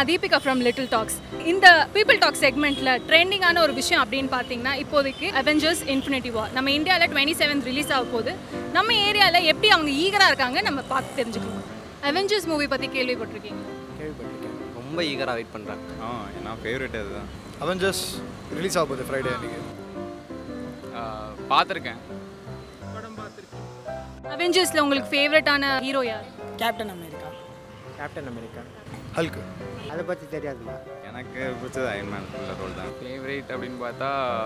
நான் Deepika from little talks இந்த people talk செக்மெண்ட்டில் ட்ரெண்டிங்கான ஒரு விஷயம் அப்படின்னு பார்த்தீங்கன்னா இப்போதைக்கு அவெஞ்சர்ஸ் இன்ஃபினிட்டி வார் நம்ம இந்தியாவில் டுவெண்ட்டி செவன்த் ரிலீஸ் ஆக போகுது நம்ம ஏரியாவில் எப்படி அவங்க ஈகராக இருக்காங்க நம்ம பார்த்து தெரிஞ்சுக்கலாம் அவெஞ்சர்ஸ் மூவி பற்றி கேள்விப்பட்டிருக்கீங்க கேள்விப்பட்டிருக்கேன் ரொம்ப ஈகராக வெயிட் பண்ணுறேன் ஆ நான் ஃபேவரட் அதுதான் அவெஞ்சர்ஸ் ரிலீஸ் ஆக போகுது ஃப்ரைடே அன்றைக்கி பார்த்துருக்கேன் அவெஞ்சர்ஸில் உங்களுக்கு ஃபேவரட்டான ஹீரோ யார் கேப்டன் அமெரிக்கா கேப்டன் அமெரிக்கா ஹல்க்கு அதை பற்றி தெரியாதுமா எனக்கு பிடிச்சது அயன்மேன் உள்ள ரோல் தான் ஃபேவரேட் அப்படின்னு பார்த்தா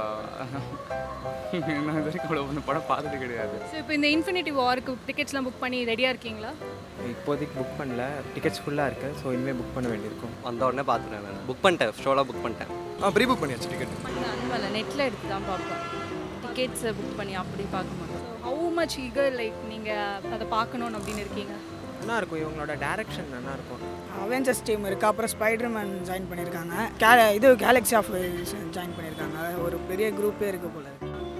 நான் இது வரைக்கும் அவ்வளோ படம் பார்த்தது கிடையாது ஸோ இப்போ இந்த இன்ஃபினிட்டி வாருக்கு டிக்கெட்ஸ்லாம் புக் பண்ணி ரெடியாக இருக்கீங்களா இப்போதைக்கு புக் பண்ணல டிக்கெட்ஸ் ஃபுல்லாக இருக்குது ஸோ இனிமேல் புக் பண்ண வேண்டியிருக்கும் வந்த உடனே பார்த்துட்டேன் நான் புக் பண்ணிட்டேன் ஷோலாம் புக் பண்ணிட்டேன் ஆ ப்ரீ புக் பண்ணியாச்சு டிக்கெட் அனுமலை நெட்டில் எடுத்து தான் பார்ப்பேன் டிக்கெட்ஸை புக் பண்ணி அப்படி பார்க்க மாட்டோம் ஹவு மச் ஈகர் லைக் நீங்கள் அதை பார்க்கணுன்னு அப்படின்னு இருக்கீங்க நல்லா இருக்கும் இவங்களோட டேரக்ஷன் நல்லா இருக்கும் அவெஞ்சர்ஸ் டீம் இருக்குது அப்புறம் ஸ்பைடர்மேன் ஜாயின் பண்ணியிருக்காங்க கே இது கேலக்ஸி ஆஃப் ஜாயின் பண்ணியிருக்காங்க ஒரு பெரிய குரூப்பே இருக்குது போல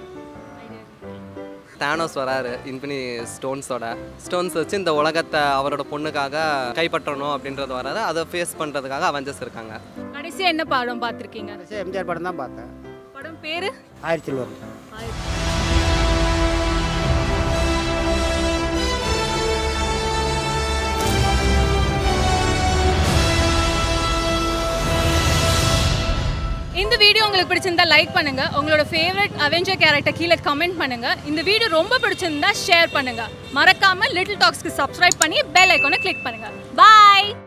தானோஸ் வராரு இன்ஃபினி ஸ்டோன்ஸோட ஸ்டோன்ஸ் வச்சு இந்த உலகத்தை அவரோட பொண்ணுக்காக கைப்பற்றணும் அப்படின்றது வராது அதை ஃபேஸ் பண்ணுறதுக்காக அவெஞ்சர்ஸ் இருக்காங்க கடைசியாக என்ன படம் பார்த்துருக்கீங்க சரி எம்ஜிஆர் படம் தான் பார்த்தேன் படம் பேர் ஆயிரத்தி ஒரு இந்த வீடியோ உங்களுக்கு பிடிச்சிருந்தா லைக் பண்ணுங்க உங்களோட ஃபேவரட் அவெஞ்சர் கேரக்டர் கீழே கமெண்ட் பண்ணுங்க இந்த வீடியோ ரொம்ப பிடிச்சிருந்தா ஷேர் பண்ணுங்க மறக்காம லிட்டில் டாக்ஸ்க்கு சப்ஸ்கிரைப் பண்ணி பெல் ஐக்கானை கிளிக் பண்ணுங்க பாய்